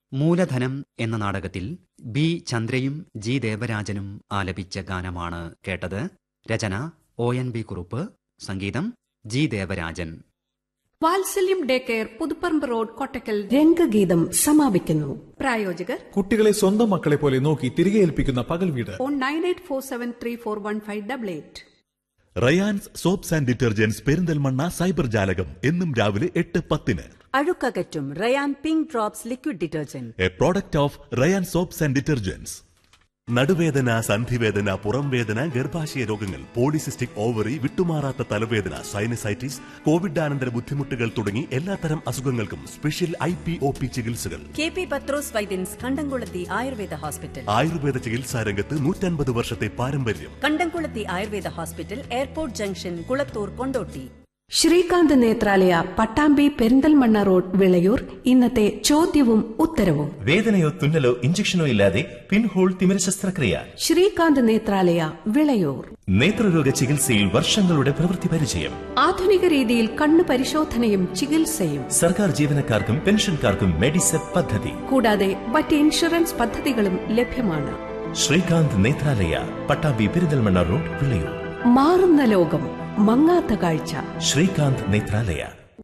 മൂലധനം എന്ന നാടകത്തിൽ ബി ചന്ദ്രയും ജി ദേവരാജനും ആലപിച്ച ഗാനമാണ് കേട്ടത് രചന ഒ എൻ ബി കുറുപ്പ് സംഗീതം G Devarajan Vatsalyam day care Puthuparamba road Kottakkal രംഗഗീതം സമാപിക്കുന്നു പ്രായോജകർ കുട്ടികളെ സ്വന്തം മക്കളെ പോലെ നോക്കി തിരികെ ഏൽപ്പിക്കുന്ന പകൽ വീട് phone nine eight four seven three four one five double eight Rayan's soaps and detergents Perinthalmanna cyber ജാലകം എന്നും രാവിലെ എട്ട് പത്തിന് അഴുക്കകറ്റും Rayan pink drops liquid detergent a product of Rayan soaps and detergents നടുവേദന സന്ധിവേദന പുറംവേദന ഗർഭാശയ രോഗങ്ങൾ പോളിസിസ്റ്റിക് ഓവറി വിട്ടുമാറാത്ത തലവേദന സൈനസൈറ്റിസ് കോവിഡാനന്തര ബുദ്ധിമുട്ടുകൾ തുടങ്ങി എല്ലാത്തരം അസുഖങ്ങൾക്കും special I P O P ചികിത്സകൾ കെ പി പത്രോസ് വൈദ്യൻസ് കണ്ടംകുളത്തി ആയുർവേദ ഹോസ്പിറ്റൽ ആയുർവേദ ചികിത്സാ രംഗത്ത് നൂറ്റൻപത് വർഷത്തെ പാരമ്പര്യം Kandamkulathi Ayurveda hospital airport junction Kulathur Kondotty Srikanth Netralaya Pattambi Perinthalmanna road Vilayur ഇന്നത്തെ ചോദ്യവും ഉത്തരവും വേദനയോ തുന്നലോ ഇഞ്ചക്ഷനോ ഇല്ലാതെ പിൻഹോൾ തിമിര ശസ്ത്രക്രിയ ശ്രീകാന്ത് നേത്രാലയ വിളയൂർ നേത്രരോഗ ചികിത്സയിൽ വർഷങ്ങളുടെ പ്രവൃത്തി പരിചയം ആധുനിക രീതിയിൽ കണ്ണു പരിശോധനയും ചികിത്സയും സർക്കാർ ജീവനക്കാർക്കും പെൻഷൻകാർക്കും മെഡിസെപ് പദ്ധതി കൂടാതെ മറ്റ് ഇൻഷുറൻസ് പദ്ധതികളും ലഭ്യമാണ് ശ്രീകാന്ത് നേത്രാലയ പട്ടാമ്പി പെരിന്തൽമണ്ണ റോഡ് വിളയൂർ മാറുന്ന ലോകം മങ്ങാത്ത കാഴ്ച ശ്രീകാന്ത് നേത്രാലയ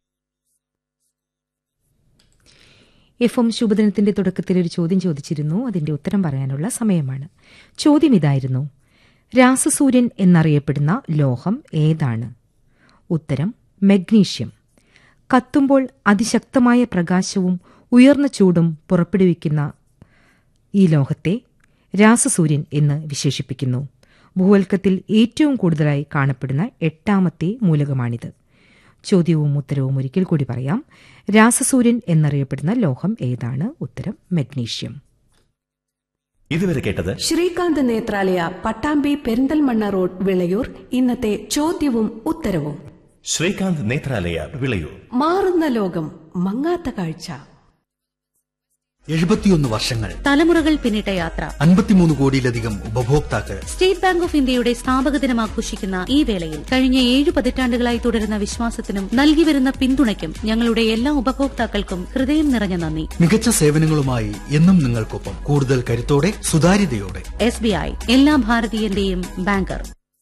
എഫ് എം ശുഭദിനത്തിന്റെ തുടക്കത്തിൽ ഒരു ചോദ്യം ചോദിച്ചിരുന്നു അതിന്റെ ഉത്തരം പറയാനുള്ള സമയമാണ് ചോദ്യം ഇതായിരുന്നു രാസസൂര്യൻ എന്നറിയപ്പെടുന്ന ലോഹം ഏതാണ് ഉത്തരം മെഗ്നീഷ്യം കത്തുമ്പോൾ അതിശക്തമായ പ്രകാശവും ഉയർന്ന ചൂടും പുറപ്പെടുവിക്കുന്ന ഈ ലോഹത്തെ രാസസൂര്യൻ എന്ന് വിശേഷിപ്പിക്കുന്നു ഭൂവൽക്കത്തിൽ ഏറ്റവും കൂടുതലായി കാണപ്പെടുന്ന എട്ടാമത്തെ മൂലകമാണിത് ചോദ്യവും ഉത്തരവും ഒരിക്കൽ കൂടി പറയാം രാസസൂര്യൻ എന്നറിയപ്പെടുന്ന ലോഹം ഏതാണ് ഉത്തരം മെഗ്നീഷ്യം ഇതുവരെ കേട്ടത് ശ്രീകാന്ത് നേത്രാലയ പട്ടാമ്പി പെരിന്തൽമണ്ണ റോഡ് വിളയൂർ ഇന്നത്തെ ചോദ്യവും ഉത്തരവും ശ്രീകാന്ത് നേത്രാലയ വിളയൂർ മാറുന്ന ലോകം മങ്ങാത്ത കാഴ്ച എഴുപത്തിയൊന്ന് വർഷങ്ങൾ തലമുറകൾ പിന്നിട്ട യാത്ര അൻപത്തിമൂന്ന് കോടിയിലധികം ഉപഭോക്താക്കൾ സ്റ്റേറ്റ് ബാങ്ക് ഓഫ് ഇന്ത്യയുടെ സ്ഥാപക ദിനം ആഘോഷിക്കുന്ന ഈ വേളയിൽ കഴിഞ്ഞ ഏഴ് പതിറ്റാണ്ടുകളായി തുടരുന്ന വിശ്വാസത്തിനും നൽകി വരുന്ന പിന്തുണയ്ക്കും ഞങ്ങളുടെ എല്ലാ ഉപഭോക്താക്കൾക്കും ഹൃദയം നിറഞ്ഞ നന്ദി മികച്ച സേവനങ്ങളുമായി എന്നും നിങ്ങൾക്കൊപ്പം കൂടുതൽ കരുത്തോടെ സുതാര്യതയോടെ എസ് ബി ഐ എല്ലാ ഭാരതീയന്റെയും ബാങ്കർ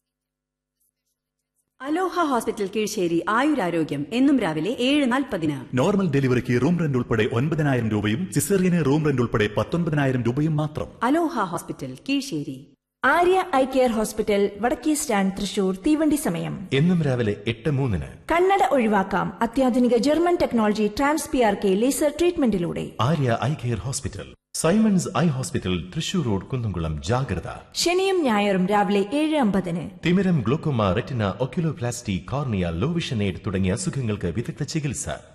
അലോഹ ഹോസ്പിറ്റൽ കീഴ്ശ്ശേരി ആയുരാരോഗ്യം എന്നും രാവിലെ ഏഴ് നാൽപ്പതിന് നോർമൽ ഡെലിവറിക്ക് റൂം റെന്റ് ഉൾപ്പെടെ ഒൻപതിനായിരം രൂപയും സിസേറിയന് റൂം റെന്റ് ഉൾപ്പെടെ പത്തൊൻപതിനായിരം രൂപയും മാത്രം Aloha hospital Kizhisseri Arya eye care hospital വടക്കേ സ്റ്റാൻഡ് തൃശൂർ തീവണ്ടി സമയം എന്നും രാവിലെ എട്ട് മൂന്നിന് കണ്ണട ഒഴിവാക്കാം അത്യാധുനിക German technology trans P R K laser ട്രീറ്റ്മെന്റിലൂടെ Arya eye care hospital Simons eye hospital Thrissur road Kunnamkulam ജാഗ്രത ശനിയും ഞായറും രാവിലെ ഏഴ് അമ്പതിന് തിമിരം glaucoma retina oculoplasty cornea low vision aid തുടങ്ങിയ അസുഖങ്ങൾക്ക് വിദഗ്ധ ചികിത്സ